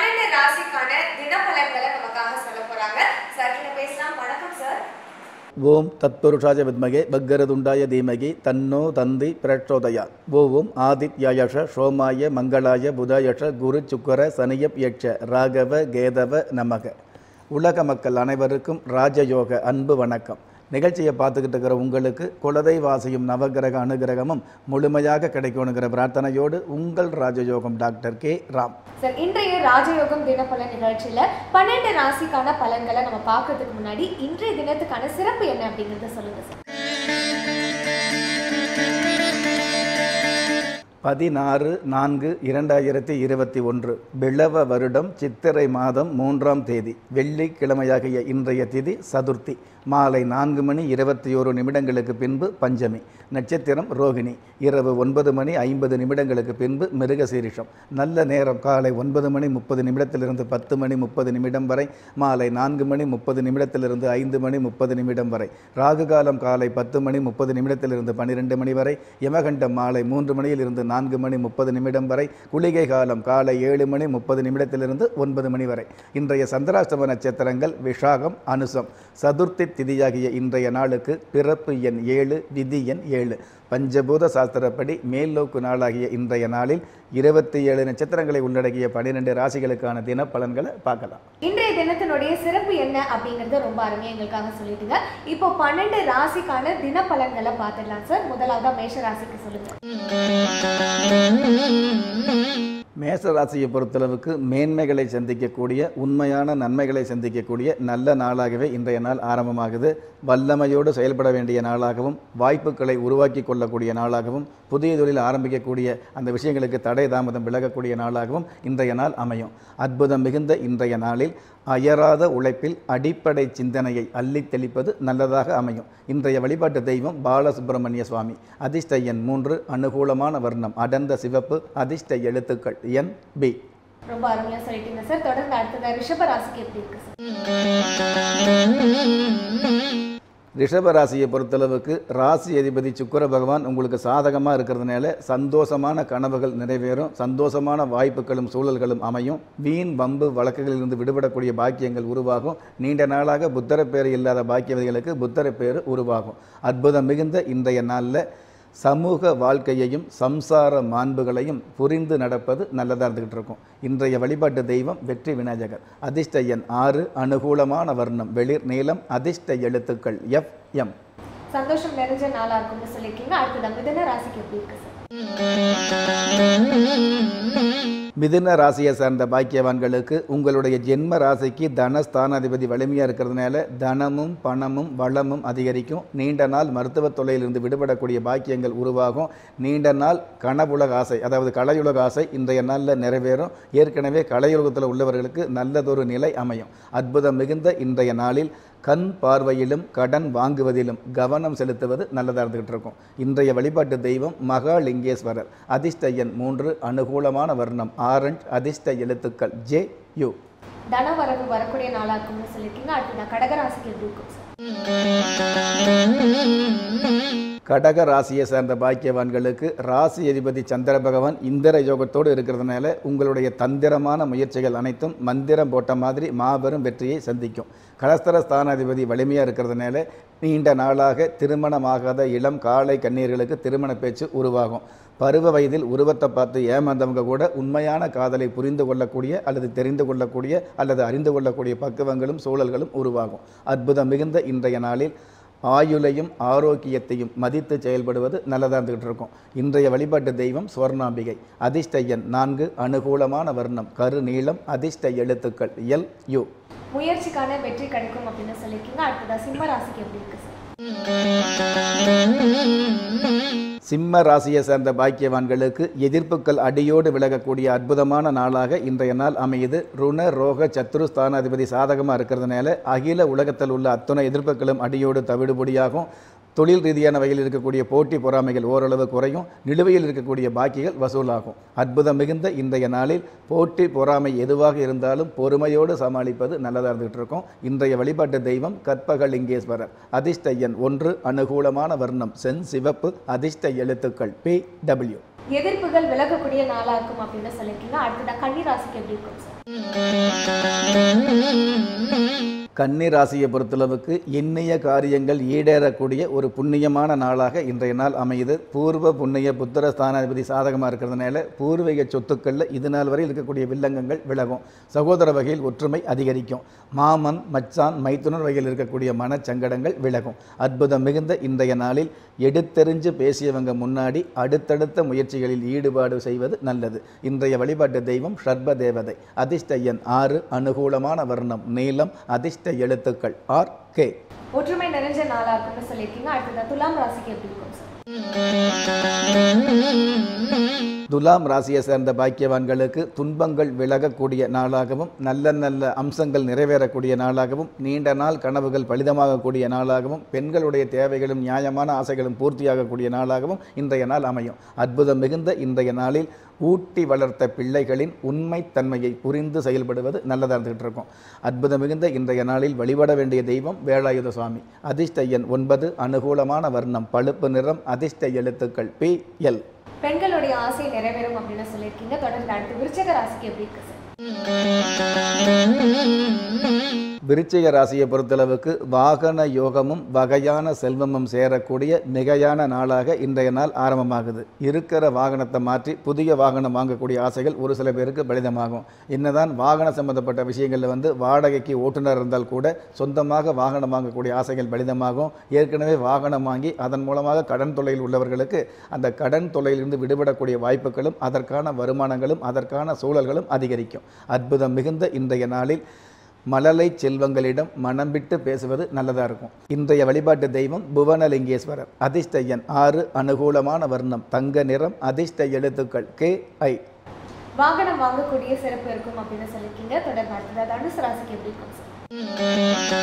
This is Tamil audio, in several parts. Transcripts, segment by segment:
பன்னெண்டு ராசிக்கான தினபலன்களை நமக்காக சொல்ல போறாங்க சார் கிட்ட பேசலாம் வணக்கம் சார் ஓம் தத்புருஷாய வித்மகே பக்கரதுண்டாய தீமகி தன்னோ தந்தி பிரச்சோதயா ஓம் ஆதித்யாயஷ சோமாய மங்களாய புதாயஷ குரு சுக்கர சனியப் யட்ச ராகவ கேதவ நமக உலக மக்கள் அனைவருக்கும் ராஜயோக அன்பு வணக்கம் நிகழ்ச்சியை பார்த்துக்கிட்டு இருக்கிற உங்களுக்கு குலதெய்வாசியும் நவகிரக அனுகிரகமும் முழுமையாக கிடைக்கணுங்கிற பிரார்த்தனையோடு உங்கள் ராஜயோகம் டாக்டர் கே ராம் சார் இன்றைய ராஜயோகம் தினபலன் நிகழ்ச்சியில பன்னெண்டு ராசிக்கான பலன்களை நம்ம பார்க்கறதுக்கு முன்னாடி இன்றைய தினத்துக்கான சிறப்பு என்ன அப்படிங்கறத சொல்லுங்க சார் பதினாறு நான்கு இரண்டாயிரத்தி இருபத்தி ஒன்று பிளவ வருடம் சித்திரை மாதம் மூன்றாம் தேதி வெள்ளிக்கிழமையாகிய இன்றைய திதி சதுர்த்தி மாலை நான்கு மணி இருபத்தி ஓரு நிமிடங்களுக்கு பின்பு பஞ்சமி நட்சத்திரம் ரோகிணி இரவு ஒன்பது மணி ஐம்பது நிமிடங்களுக்கு பின்பு மிருகசீரிஷம் நல்ல நேரம் காலை ஒன்பது மணி முப்பது நிமிடத்திலிருந்து பத்து மணி முப்பது நிமிடம் வரை மாலை நான்கு மணி முப்பது நிமிடத்திலிருந்து ஐந்து மணி முப்பது நிமிடம் வரை ராகு காலம் காலை பத்து மணி முப்பது நிமிடத்திலிருந்து பன்னிரெண்டு மணி வரை யமகண்டம் மாலை மூன்று மணியிலிருந்து நான்கு மணி முப்பது நிமிடம் வரை குளிகை காலம் காலை ஏழு மணி முப்பது நிமிடத்திலிருந்து ஒன்பது மணி வரை இன்றைய சந்திராஷ்டம நட்சத்திரங்கள் விஷாகம் அனுசம் சதுர்த்தி திதியாகிய இன்றைய நாளுக்கு பிறப்பு எண் ஏழு விதி எண் ஏழு பஞ்சபூத சாஸ்திரப்படி மேல்நோக்கு நாளாகிய இன்றைய நாளில் இருபத்தி ஏழு நட்சத்திரங்களை உள்ளடக்கிய பன்னிரெண்டு ராசிகளுக்கான தின பலன்களை பார்க்கலாம் இன்றைய தினத்தினுடைய சிறப்பு என்ன அப்படிங்கறத ரொம்ப அருமையா எங்களுக்காக சொல்லிட்டுங்க இப்போ பன்னெண்டு ராசிக்கான தினபலன்களை பார்த்துடலாம் சார் முதலாவதா மேஷ ராசிக்கு சொல்லுங்க மேச ராசியை பொறுத்தளவுக்கு மேன்மைகளை சந்திக்கக்கூடிய உண்மையான நன்மைகளை சந்திக்கக்கூடிய நல்ல நாளாகவே இன்றைய நாள் ஆரம்பமாகுது வல்லமையோடு செயல்பட வேண்டிய நாளாகவும் வாய்ப்புகளை உருவாக்கி கொள்ளக்கூடிய நாளாகவும் புதிய தொழில் ஆரம்பிக்கக்கூடிய அந்த விஷயங்களுக்கு தடை தாமதம் விலகக்கூடிய நாளாகவும் இன்றைய நாள் அமையும் அற்புதம் மிகுந்த இன்றைய நாளில் அயராத உழைப்பில் அடிப்படை சிந்தனையை அள்ளித் தெளிப்பது நல்லதாக அமையும் இன்றைய வழிபாட்டு தெய்வம் பாலசுப்பிரமணிய சுவாமி அதிர்ஷ்ட எண் மூன்று அனுகூலமான வர்ணம் அடர்ந்த சிவப்பு அதிர்ஷ்ட எழுத்துக்கள் என் பி ரொம்ப அருமையா சொல்லிட்டீங்க சார் தொடர்ந்து அடுத்ததா ரிஷப ராசிக்கு எப்படி இருக்கு சார் ரிஷப ராசியை பொறுத்தளவுக்கு ராசி அதிபதி சுக்கிர பகவான் உங்களுக்கு சாதகமாக இருக்கிறதுனால சந்தோஷமான கனவுகள் நிறைவேறும் சந்தோஷமான வாய்ப்புகளும் சூழல்களும் அமையும் வீண் வம்பு வழக்குகளிலிருந்து விடுபடக்கூடிய பாக்கியங்கள் உருவாகும் நீண்ட நாளாக புத்தர பேர் இல்லாத பாக்கியவதிகளுக்கு புத்தர பேர் உருவாகும் அற்புதம் மிகுந்த இன்றைய நாளில் சமூக வாழ்க்கையையும் சம்சார மாண்புகளையும் புரிந்து நடப்பது நல்லதாக இருந்துகிட்டு இருக்கும் இன்றைய வழிபாட்டு தெய்வம் வெற்றி விநாயகர் அதிர்ஷ்ட எண் ஆறு அனுகூலமான வர்ணம் வெளிர் நீளம் அதிர்ஷ்ட எழுத்துக்கள் எஃப் எம் சந்தோஷம் நிறைஞ்ச நாளா இருக்கும்னு சொல்லியிருக்கீங்க அடுத்ததா மிதன ராசிக்கு எப்படி இருக்கு சார் மிதுன ராசியை சார்ந்த பாக்கியவான்களுக்கு உங்களுடைய ஜென்ம ராசிக்கு தனஸ்தானாதிபதி வலிமையாக இருக்கிறதுனால தனமும் பணமும் வளமும் அதிகரிக்கும் நீண்ட நாள் மருத்துவத் தொல்லையிலிருந்து விடுபடக்கூடிய பாக்கியங்கள் உருவாகும் நீண்ட நாள் கனவுலக ஆசை அதாவது கலையுலக ஆசை இன்றைய நாளில் நிறைவேறும் ஏற்கனவே கலையுலகத்தில் உள்ளவர்களுக்கு நல்லதொரு நிலை அமையும் அற்புதம் மிகுந்த இன்றைய நாளில் கண் பார்வையிலும் கடன் வாங்குவதிலும் கவனம் செலுத்துவது நல்லதாக இருந்துகிட்டு இருக்கும் இன்றைய வழிபாட்டு தெய்வம் மகாலிங்கேஸ்வரர் அதிர்ஷ்ட எண் மூன்று அனுகூலமான வர்ணம் ஆரஞ்ச் அதிர்ஷ்ட எழுத்துக்கள் ஜே யு தனவரவு வரக்கூடிய நாளா இருக்கும்னு சொல்லியிருக்கீங்க அடுத்ததா கடக ராசிக்கு எப்படி இருக்கும் சார் கடக ராசியை சார்ந்த பாக்கியவான்களுக்கு ராசி அதிபதி சந்திர பகவான் இந்திர யோகத்தோடு இருக்கிறதுனால உங்களுடைய தந்திரமான முயற்சிகள் அனைத்தும் மந்திரம் போட்ட மாதிரி மாபெரும் வெற்றியை சந்திக்கும் கலஸ்தர ஸ்தானாதிபதி வலிமையாக இருக்கிறதுனால நீண்ட நாளாக திருமணமாகாத இளம் காளை கண்ணீர்களுக்கு திருமண பேச்சு உருவாகும் பருவ வயதில் உருவத்தை பார்த்து ஏமாந்தவங்க கூட உண்மையான காதலை புரிந்து கொள்ளக்கூடிய அல்லது தெரிந்து கொள்ளக்கூடிய அல்லது அறிந்து கொள்ளக்கூடிய பக்குவங்களும் சூழல்களும் உருவாகும் அற்புதம் மிகுந்த இன்றைய நாளில் ஆயுளையும் ஆரோக்கியத்தையும் மதித்து செயல்படுவது நல்லதாக இருந்துகிட்டு இருக்கும் இன்றைய வழிபாட்டு தெய்வம் சுவர்ணாம்பிகை அதிர்ஷ்ட எண் நான்கு அனுகூலமான வர்ணம் கரு நீளம் அதிர்ஷ்ட எழுத்துக்கள் எல் யு முயற்சிக்கான வெற்றி கிடைக்கும் அப்படின்னு சொல்லியிருக்கீங்க அடுத்ததா சிம்ம ராசிக்கு எப்படி இருக்கு சார் சிம்ம ராசியை சேர்ந்த பாக்கியவான்களுக்கு எதிர்ப்புகள் அடியோடு விலகக்கூடிய அற்புதமான நாளாக இன்றைய நாள் அமையுது ருண ரோக சத்ரு ஸ்தானாதிபதி சாதகமாக இருக்கிறதுனால அகில உலகத்தில் உள்ள அத்தனை எதிர்ப்புகளும் அடியோடு தவிடுபடியாகும் தொழில் ரீதியான வகையில் இருக்கக்கூடிய போட்டி பொறாமைகள் ஓரளவு குறையும் நிலுவையில் இருக்கக்கூடிய பாக்கிகள் வசூலாகும் அற்புதம் மிகுந்த இன்றைய நாளில் போட்டி பொறாமை எதுவாக இருந்தாலும் பொறுமையோடு சமாளிப்பது நல்லதாக இருந்துகிட்டு இருக்கும் இன்றைய வழிபாட்டு தெய்வம் கற்பகலிங்கேஸ்வரர் அதிர்ஷ்ட எண் ஒன்று அனுகூலமான வர்ணம் சென் சிவப்பு அதிர்ஷ்ட எழுத்துக்கள் பி டபிள்யூ எதிர்ப்புகள் விலகக்கூடிய நாளா இருக்கும் அப்படின்னு சொல்லியிருக்கீங்க அடுத்ததா கன்னி ராசிக்கு எப்படி இருக்கும் சார் கன்னி ராசியை பொறுத்தளவுக்கு எண்ணிய காரியங்கள் ஈடேறக்கூடிய ஒரு புண்ணியமான நாளாக இன்றைய நாள் அமையுது பூர்வ புண்ணிய புத்திர ஸ்தானாதிபதி சாதகமாக இருக்கிறதுனால பூர்வீக சொத்துக்களில் இது நாள் வரை இருக்கக்கூடிய வில்லங்கங்கள் விலகும் சகோதர வகையில் ஒற்றுமை அதிகரிக்கும் மாமன் மச்சான் மைத்துனர் வகையில் இருக்கக்கூடிய மனச்சங்கடங்கள் விலகும் அற்புதம் மிகுந்த இன்றைய நாளில் எடுத்தெறிஞ்சு பேசியவங்க முன்னாடி அடுத்தடுத்த முயற்சிகளில் ஈடுபாடு செய்வது நல்லது இன்றைய வழிபாட்டு தெய்வம் ஷர்ப தேவதை அதிர்ஷ்ட எண் ஆறு அனுகூலமான வர்ணம் நீலம் அதிர்ஷ்ட எழுத்துக்கள் ஆர் கே ஒற்றுமை நிறைஞ்ச நாளா இருக்கும்னு சொல்லியிருக்கீங்க அடுத்ததா துலாம் ராசிக்கு எப்படி இருக்கும் சார் துலாம் ராசியை சேர்ந்த பாக்கியவான்களுக்கு துன்பங்கள் விலகக்கூடிய நாளாகவும் நல்ல நல்ல அம்சங்கள் நிறைவேறக்கூடிய நாளாகவும் நீண்ட நாள் கனவுகள் பலிதமாகக்கூடிய நாளாகவும் பெண்களுடைய தேவைகளும் நியாயமான ஆசைகளும் பூர்த்தியாகக்கூடிய நாளாகவும் இன்றைய நாள் அமையும் அற்புதம் மிகுந்த இன்றைய நாளில் ஊட்டி வளர்த்த பிள்ளைகளின் உண்மைத்தன்மையை புரிந்து செயல்படுவது நல்லதாக இருந்துகிட்டு இருக்கும் அற்புதம் மிகுந்த இன்றைய நாளில் வழிபட வேண்டிய தெய்வம் வேலாயுத சுவாமி அதிர்ஷ்ட எண் ஒன்பது அனுகூலமான வர்ணம் பழுப்பு நிறம் அதிர்ஷ்ட எழுத்துக்கள் பி எல் பெண்களுடைய ஆசை நிறைவேறும் அப்படின்னு சொல்லியிருக்கீங்க தொடர்ந்து அடுத்து விருச்சக ராசிக்கு எப்படி இருக்கு சார் விருச்சிக ராசியை பொறுத்தளவுக்கு வாகன யோகமும் வகையான செல்வமும் சேரக்கூடிய மிகையான நாளாக இன்றைய நாள் ஆரம்பமாகுது இருக்கிற வாகனத்தை மாற்றி புதிய வாகனம் வாங்கக்கூடிய ஆசைகள் ஒரு சில பேருக்கு பலிதமாகும் என்னதான் வாகன சம்பந்தப்பட்ட விஷயங்களில் வந்து வாடகைக்கு ஓட்டுநர் இருந்தால் கூட சொந்தமாக வாகனம் வாங்கக்கூடிய ஆசைகள் பலிதமாகும் ஏற்கனவே வாகனம் வாங்கி அதன் மூலமாக கடன் தொல்லையில் உள்ளவர்களுக்கு அந்த கடன் தொல்லையிலிருந்து விடுபடக்கூடிய வாய்ப்புகளும் அதற்கான வருமானங்களும் அதற்கான சூழல்களும் அதிகரிக்கும் அற்புதம் மிகுந்த இன்றைய நாளில் மழலை செல்வங்களிடம் மனம் விட்டு பேசுவது நல்லதாக இருக்கும் இன்றைய வழிபாட்டு தெய்வம் புவனலிங்கேஸ்வரர் அதிர்ஷ்ட எண் ஆறு அனுகூலமான வர்ணம் தங்க நிறம் அதிர்ஷ்ட எழுத்துக்கள் கே ஐ வாகனம் வாங்கக்கூடிய சிறப்பு இருக்கும் அப்படின்னு சொல்லியிருக்கீங்க தொடர்ந்து அடுத்ததா தனுசு ராசிக்கு எப்படி இருக்கும் சார்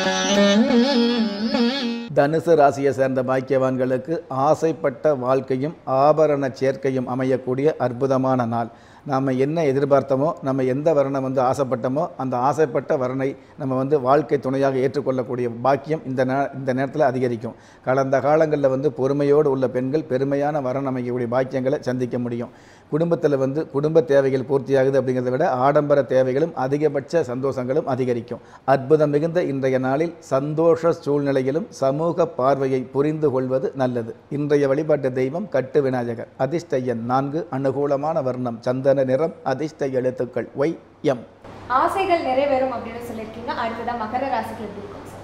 தனுசு ராசியை சேர்ந்த பாக்கியவான்களுக்கு ஆசைப்பட்ட வாழ்க்கையும் ஆபரண சேர்க்கையும் அமையக்கூடிய அற்புதமான நாள் நாம் என்ன எதிர்பார்த்தோமோ நம்ம எந்த வர்ணம் வந்து ஆசைப்பட்டோமோ அந்த ஆசைப்பட்ட வர்ணை நம்ம வந்து வாழ்க்கை துணையாக ஏற்றுக்கொள்ளக்கூடிய பாக்கியம் இந்த நே இந்த நேரத்தில் அதிகரிக்கும் கடந்த காலங்களில் வந்து பொறுமையோடு உள்ள பெண்கள் பெருமையான வரன் அமைக்கக்கூடிய பாக்கியங்களை சந்திக்க முடியும் குடும்பத்தில் வந்து குடும்ப தேவைகள் பூர்த்தியாகுது அப்படிங்கிறத விட ஆடம்பர தேவைகளும் அதிகபட்ச சந்தோஷங்களும் அதிகரிக்கும் அற்புதம் மிகுந்த இன்றைய நாளில் சந்தோஷ சூழ்நிலையிலும் சமூக பார்வையை புரிந்து கொள்வது நல்லது இன்றைய வழிபாட்டு தெய்வம் கட்டு விநாயகர் அதிர்ஷ்ட எண் நான்கு அனுகூலமான வர்ணம் சந்தன நிறம் அதிர்ஷ்ட எழுத்துக்கள் ஒய் எம் ஆசைகள் நிறைவேறும் அப்படின்னு சொல்லியிருக்கீங்க அடுத்ததா மகர ராசிக்கு எப்படி இருக்கும் சார்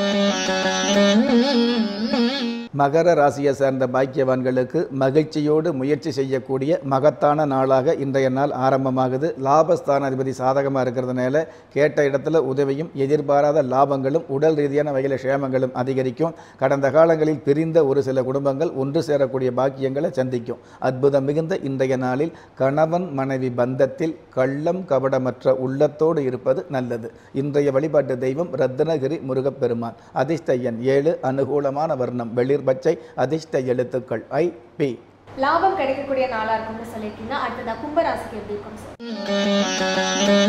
மகர ராசியை சேர்ந்த பாக்கியவான்களுக்கு மகிழ்ச்சியோடு முயற்சி செய்யக்கூடிய மகத்தான நாளாக இன்றைய நாள் ஆரம்பமாகுது லாபஸ்தானாதிபதி சாதகமாக இருக்கிறதுனால கேட்ட இடத்துல உதவியும் எதிர்பாராத லாபங்களும் உடல் ரீதியான வகையில் சேமங்களும் அதிகரிக்கும் கடந்த காலங்களில் பிரிந்த ஒரு சில குடும்பங்கள் ஒன்று சேரக்கூடிய பாக்கியங்களை சந்திக்கும் அற்புதம் மிகுந்த இன்றைய நாளில் கணவன் மனைவி பந்தத்தில் கள்ளம் கபடமற்ற உள்ளத்தோடு இருப்பது நல்லது இன்றைய வழிபாட்டு தெய்வம் ரத்னகிரி முருகப்பெருமான் அதிர்ஷ்ட எண் ஏழு அனுகூலமான வர்ணம் வெளிர் பச்சை அதிர்ஷ்ட எழுத்துக்கள் ஐ பி லாபம் கிடைக்கக்கூடிய நாளா இருக்கும்னு சொல்லியிருக்கீங்க அடுத்ததா கும்ப ராசிக்கு எப்படி இருக்கும் சார்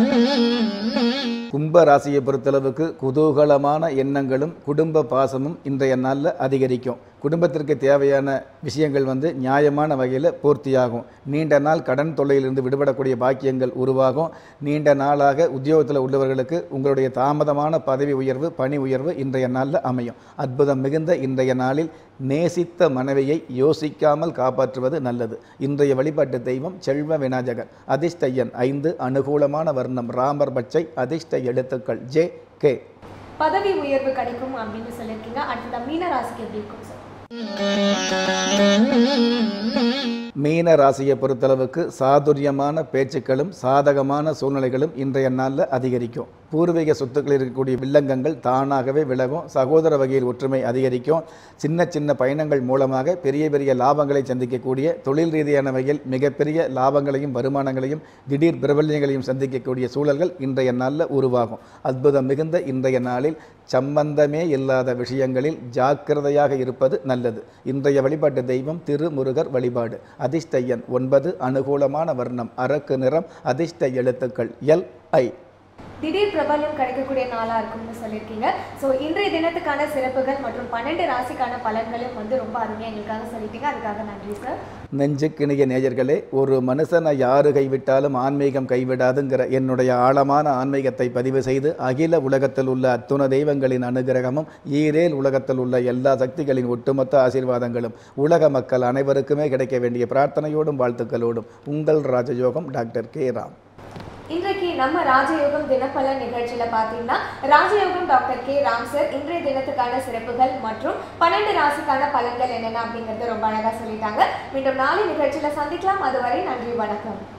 கும்ப ராசியை பொறுத்தளவுக்கு குதூகலமான எண்ணங்களும் குடும்ப பாசமும் இன்றைய நாளில் அதிகரிக்கும் குடும்பத்திற்கு தேவையான விஷயங்கள் வந்து நியாயமான வகையில் பூர்த்தியாகும் நீண்ட நாள் கடன் தொல்லையிலிருந்து விடுபடக்கூடிய பாக்கியங்கள் உருவாகும் நீண்ட நாளாக உத்தியோகத்தில் உள்ளவர்களுக்கு உங்களுடைய தாமதமான பதவி உயர்வு பணி உயர்வு இன்றைய நாளில் அமையும் அற்புதம் மிகுந்த இன்றைய நாளில் நேசித்த மனைவியை யோசிக்காமல் காப்பாற்றுவது நல்லது இன்றைய வழிபாட்டு தெய்வம் செல்வ விநாயகர் அதிர்ஷ்ட எண் ஐந்து அனுகூலமான வர்ணம் ராமர் பச்சை அதிர்ஷ்ட எழுத்துக்கள் ஜே கே பதவி உயர்வு கிடைக்கும் அப்படின்னு சொல்லியிருக்கீங்க அடுத்ததா மீன ராசிக்கு எப்படி இருக்கும் சார் மீன ராசியை பொறுத்தளவுக்கு சாதுரியமான பேச்சுக்களும் சாதகமான சூழ்நிலைகளும் இன்றைய நாளில் அதிகரிக்கும் பூர்வீக சொத்துக்களில் இருக்கக்கூடிய வில்லங்கங்கள் தானாகவே விலகும் சகோதர வகையில் ஒற்றுமை அதிகரிக்கும் சின்ன சின்ன பயணங்கள் மூலமாக பெரிய பெரிய லாபங்களை சந்திக்கக்கூடிய தொழில் ரீதியான வகையில் மிகப்பெரிய லாபங்களையும் வருமானங்களையும் திடீர் பிரபல்யங்களையும் சந்திக்கக்கூடிய சூழல்கள் இன்றைய நாளில் உருவாகும் அற்புதம் மிகுந்த இன்றைய நாளில் சம்பந்தமே இல்லாத விஷயங்களில் ஜாக்கிரதையாக இருப்பது நல்லது இன்றைய வழிபாட்டு தெய்வம் திருமுருகர் வழிபாடு அதிர்ஷ்ட எண் ஒன்பது அனுகூலமான வர்ணம் அரக்கு நிறம் அதிர்ஷ்ட எழுத்துக்கள் எல் ஐ திடீர் பிரபலம் கிடைக்கக்கூடிய நாளாக இருக்கும்னு சொல்லியிருக்கீங்க ஸோ இன்றைய தினத்துக்கான சிறப்புகள் மற்றும் பன்னெண்டு ராசிக்கான பலன்களும் வந்து ரொம்ப அருமையாக எங்களுக்காக சொல்லிட்டீங்க அதுக்காக நன்றி சார் நெஞ்சுக்கிணிய நேயர்களே ஒரு மனுஷனை யாரு கைவிட்டாலும் ஆன்மீகம் கைவிடாதுங்கிற என்னுடைய ஆழமான ஆன்மீகத்தை பதிவு செய்து அகில உலகத்தில் உள்ள அத்துண தெய்வங்களின் அனுகிரகமும் ஈரேல் உலகத்தில் உள்ள எல்லா சக்திகளின் ஒட்டுமொத்த ஆசீர்வாதங்களும் உலக மக்கள் அனைவருக்குமே கிடைக்க வேண்டிய பிரார்த்தனையோடும் வாழ்த்துக்களோடும் உங்கள் ராஜயோகம் டாக்டர் கே ராம் இன்றைக்கு நம்ம ராஜயோகம் தினப்பலன் நிகழ்ச்சியில பார்த்தீங்கன்னா ராஜயோகம் டாக்டர் கே ராம் சார் இன்றைய தினத்துக்கான சிறப்புகள் மற்றும் பன்னெண்டு ராசிக்கான பலன்கள் என்னென்ன அப்படிங்கறத ரொம்ப அழகா சொல்லிட்டாங்க மீண்டும் நாளை நிகழ்ச்சியில சந்திக்கலாம் அதுவரை நன்றி வணக்கம்